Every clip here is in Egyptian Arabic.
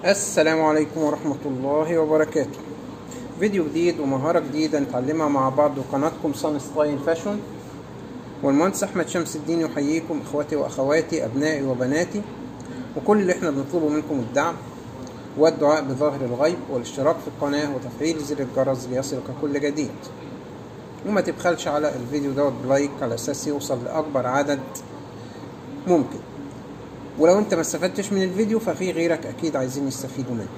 السلام عليكم ورحمة الله وبركاته فيديو جديد ومهارة جديدة نتعلمها مع بعض وقناتكم صن ستايل فاشون والمهندس أحمد شمس الدين يحييكم إخواتي وأخواتي أبنائي وبناتي وكل اللي احنا بنطلبه منكم الدعم والدعاء بظاهر الغيب والاشتراك في القناة وتفعيل زر الجرس ليصلك كل جديد وما تبخلش على الفيديو دوت بلايك على أساس يوصل لأكبر عدد ممكن ولو انت ما استفدتش من الفيديو ففي غيرك اكيد عايزين يستفيدوا منه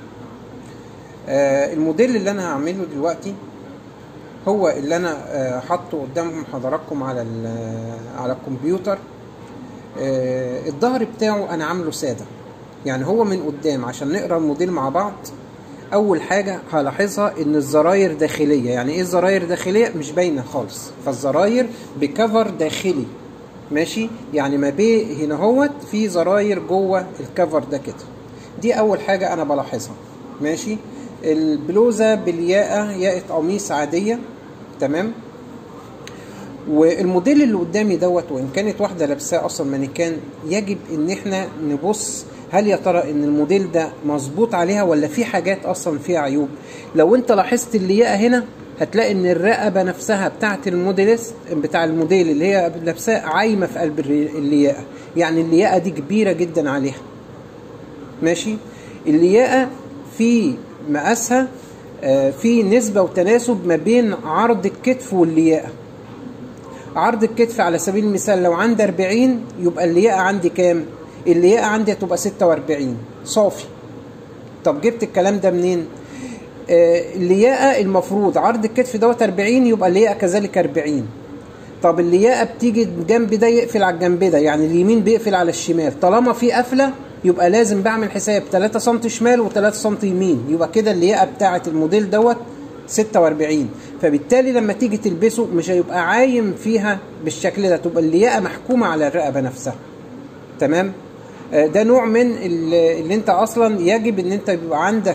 آه الموديل اللي انا هعمله دلوقتي هو اللي انا آه حاطه قدام حضراتكم على على الكمبيوتر آه الظهر بتاعه انا عامله ساده يعني هو من قدام عشان نقرا الموديل مع بعض اول حاجه هلاحظها ان الزراير داخليه يعني ايه الزراير داخليه مش باينه خالص فالزراير بكفر داخلي ماشي يعني ما بين هنا هوت في زراير جوه الكفر ده كده دي اول حاجه انا بلاحظها ماشي البلوزه بالياقه ياقه قميص عاديه تمام والموديل اللي قدامي دوت وان كانت واحده لابساه اصلا مانيكان يجب ان احنا نبص هل يا ترى ان الموديل ده مظبوط عليها ولا في حاجات اصلا فيها عيوب لو انت لاحظت الياقه هنا هتلاقي ان الرقبه نفسها بتاعه الموديلس بتاع الموديل اللي هي لابساه عايمه في قلب اللياقه يعني اللياقه دي كبيره جدا عليها ماشي اللياقه في مقاسها في نسبة وتناسب ما بين عرض الكتف واللياقة عرض الكتف على سبيل المثال لو عندي 40 يبقى اللياقة عندي كام؟ اللياقة عندي هتبقى 46 صافي طب جبت الكلام ده منين؟ اللياقه المفروض عرض الكتف دوت 40 يبقى اللياقه كذلك 40 طب اللياقه بتيجي الجنب ده يقفل على الجنب ده يعني اليمين بيقفل على الشمال طالما في قفله يبقى لازم بعمل حساب 3 سم شمال و3 سم يمين يبقى كده اللياقه بتاعه الموديل دوت 46 فبالتالي لما تيجي تلبسه مش هيبقى عايم فيها بالشكل ده تبقى اللياقه محكومه على الرقبه نفسها تمام ده نوع من اللي انت اصلا يجب ان انت يبقى عندك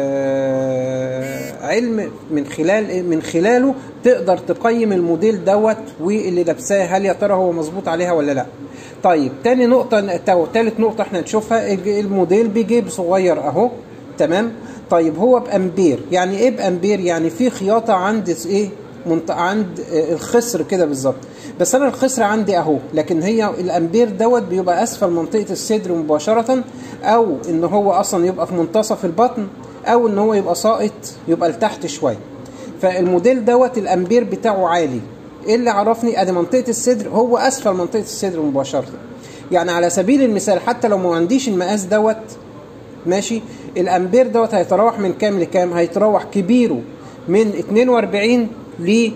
علم من خلال من خلاله تقدر تقيم الموديل دوت واللي لابساه هل يا ترى هو مظبوط عليها ولا لا طيب تاني نقطة تالت نقطة احنا نشوفها الموديل بجيب صغير اهو تمام طيب هو بامبير يعني ايه بامبير يعني في خياطة عند ايه عند الخصر كده بالظبط بس انا الخصر عندي اهو لكن هي الامبير دوت بيبقى اسفل منطقه الصدر مباشره او ان هو اصلا يبقى في منتصف البطن او ان هو يبقى ساقط يبقى لتحت شويه فالموديل دوت الامبير بتاعه عالي ايه اللي عرفني ادي منطقه الصدر هو اسفل منطقه الصدر مباشره يعني على سبيل المثال حتى لو ما عنديش المقاس دوت ماشي الامبير دوت هيتراوح من كام لكام هيتراوح كبيره من 42 ل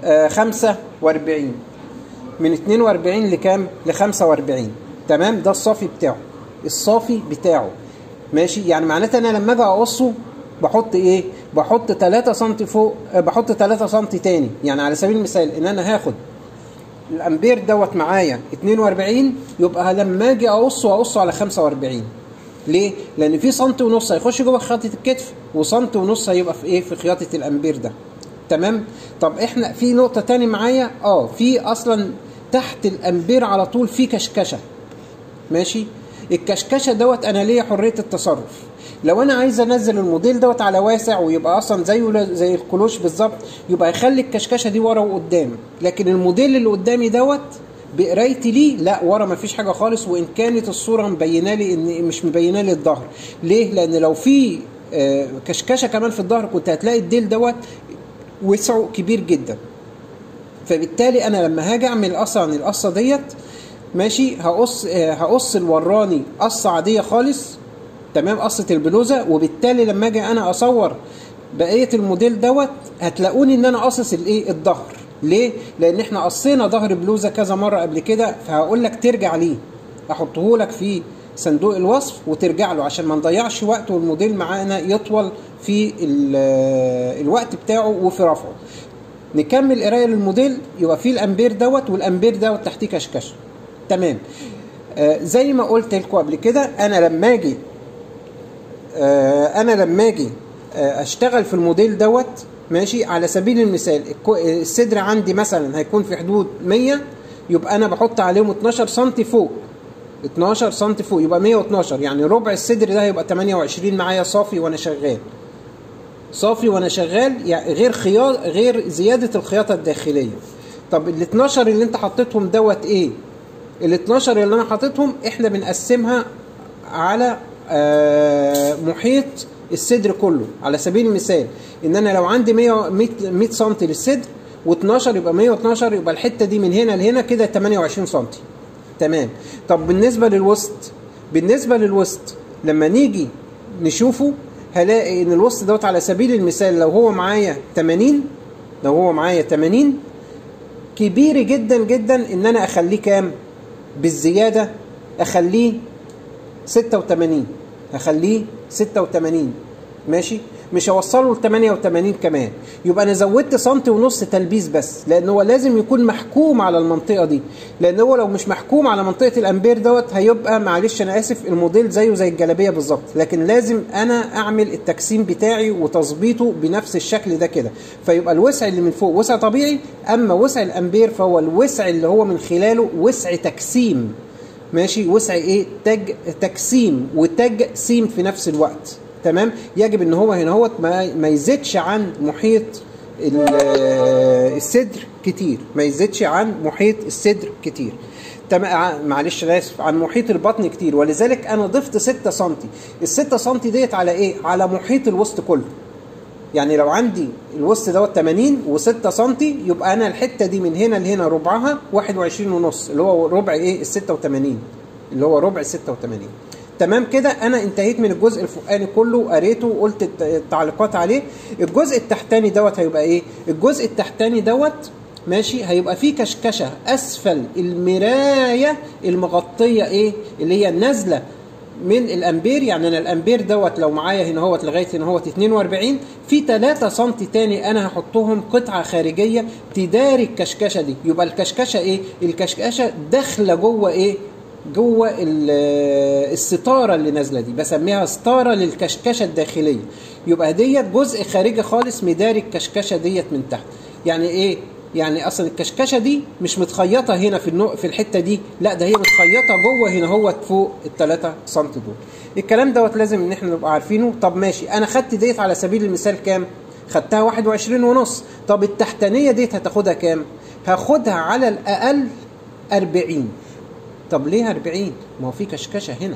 45 من 42 لكام ل 45 تمام ده الصافي بتاعه الصافي بتاعه ماشي يعني معناته انا لما اجي اقصه بحط ايه بحط 3 سم فوق بحط 3 سم تاني يعني على سبيل المثال ان انا هاخد الامبير دوت معايا 42 يبقى لما اجي اقصه اقصه على 45 ليه لان في سنتي ونص هيخش جوه خياطه الكتف وسنتي ونص هيبقى في ايه في خياطه الامبير ده تمام طب احنا في نقطه تاني معايا اه في اصلا تحت الامبير على طول في كشكشه ماشي الكشكشه دوت انا ليا حريه التصرف لو انا عايز انزل الموديل دوت على واسع ويبقى اصلا زيه زي الكلوش بالظبط يبقى يخلي الكشكشه دي ورا وقدام لكن الموديل اللي قدامي دوت بقرايتي ليه لا ورا ما فيش حاجه خالص وان كانت الصوره مبينه لي ان مش مبينه لي الظهر ليه لان لو في آه كشكشه كمان في الظهر كنت هتلاقي الديل دوت وسعه كبير جدا فبالتالي انا لما هاجي اعمل اصلا القصه ديت ماشي هقص هقص الوراني قصه عاديه خالص تمام قصه البلوزه وبالتالي لما اجي انا اصور بقيه الموديل دوت هتلاقوني ان انا قاصص الايه الظهر ليه لان احنا قصينا ظهر بلوزه كذا مره قبل كده فهقول لك ترجع ليه احطه لك في صندوق الوصف وترجع له عشان ما نضيعش وقت والموديل معانا يطول في الوقت بتاعه وفي رفعه نكمل قرايه للموديل يبقى فيه الامبير دوت والامبير دوت تحتيه كشكشه تمام آه زي ما قلت لكم قبل كده انا لما اجي آه انا لما اجي آه اشتغل في الموديل دوت ماشي على سبيل المثال الصدر عندي مثلا هيكون في حدود 100 يبقى انا بحط عليهم 12 سم فوق 12 سم فوق يبقى 112 يعني ربع الصدر ده هيبقى 28 معايا صافي وانا شغال صافي وانا شغال يعني غير خياط غير زياده الخياطه الداخليه طب ال 12 اللي انت حطيتهم دوت ايه ال 12 اللي انا حاططهم احنا بنقسمها على آه محيط الصدر كله على سبيل المثال ان انا لو عندي 100 100 سم للصدر و12 يبقى 112 يبقى الحته دي من هنا لهنا كده 28 سم تمام طب بالنسبه للوسط بالنسبه للوسط لما نيجي نشوفه هلاقي ان الوسط دوت على سبيل المثال لو هو معايا 80 لو هو معايا 80 كبير جدا جدا ان انا اخليه كام بالزياده اخليه 86 هخليه 86 ماشي مش هوصله ل 88 كمان يبقى انا زودت سنتي ونص تلبيس بس لان هو لازم يكون محكوم على المنطقه دي لان هو لو مش محكوم على منطقه الامبير دوت هيبقى معلش انا اسف الموديل زيه زي الجلابيه بالظبط لكن لازم انا اعمل التجسيم بتاعي وتظبيطه بنفس الشكل ده كده فيبقى الوسع اللي من فوق وسع طبيعي اما وسع الامبير فهو الوسع اللي هو من خلاله وسع تجسيم ماشي وسع ايه تج تجسيم وتجسيم في نفس الوقت تمام يجب ان هو هنا هو ما, ما يزيدش عن محيط الصدر كتير ما يزيدش عن محيط الصدر كتير تمام معلش انا اسف عن محيط البطن كتير ولذلك انا ضفت 6 سم ال 6 سم ديت على ايه على محيط الوسط كله يعني لو عندي الوسط دوت 80 و6 سم يبقى انا الحته دي من هنا لهنا ربعها 21 ونص اللي هو ربع ايه ال 86 اللي هو ربع ال 86 تمام كده انا انتهيت من الجزء الفوقاني كله قريته وقلت التعليقات عليه الجزء التحتاني دوت هيبقى ايه الجزء التحتاني دوت ماشي هيبقى فيه كشكشه اسفل المرايه المغطيه ايه اللي هي نازله من الامبير يعني انا الامبير دوت لو معايا هنا اهوت لغايه هنا اهوت 42 في 3 سم تاني انا هحطهم قطعه خارجيه تداري الكشكشه دي يبقى الكشكشه ايه الكشكشه داخله جوه ايه جوه الستاره اللي نازله دي بسميها ستاره للكشكشه الداخليه يبقى ديت جزء خارجي خالص مداري الكشكشه ديت من تحت يعني ايه يعني اصلا الكشكشه دي مش متخيطه هنا في النو... في الحته دي لا ده هي متخيطه جوه هنا هو فوق ال 3 سم دول الكلام دوت لازم ان احنا نبقى عارفينه طب ماشي انا خدت ديت على سبيل المثال كام خدتها 21 ونص طب التحتانيه ديت هتاخدها كام هاخدها على الاقل 40 طب ليه 40 ما هو في كشكشه هنا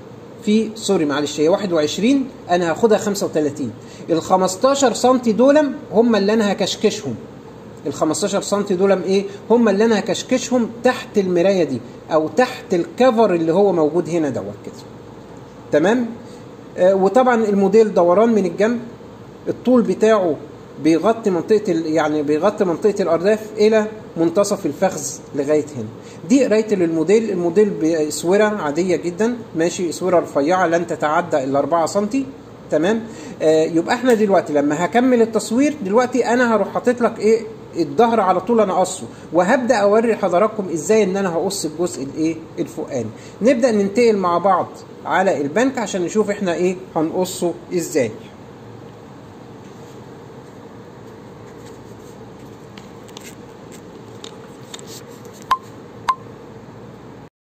في سوري معلش هي 21 انا هاخدها 35 ال 15 سم دول هم اللي انا هكشكشهم ال 15 سم دول ايه هم اللي انا هكشكشهم تحت المرايه دي او تحت الكفر اللي هو موجود هنا دوت كده تمام آه وطبعا الموديل دوران من الجنب الطول بتاعه بيغطي منطقه يعني بيغطي منطقه الارداف الى منتصف الفخذ لغايه هنا دي قرايه للموديل الموديل باسوره عاديه جدا ماشي اسوره رفيعه لن تتعدى ال 4 سم تمام آه يبقى احنا دلوقتي لما هكمل التصوير دلوقتي انا هروح حاطط لك ايه الظهر على طول انا قصه وهبدا اوري حضراتكم ازاي ان انا هقص الجزء الايه الفوقاني نبدا ننتقل مع بعض على البنك عشان نشوف احنا ايه هنقصه ازاي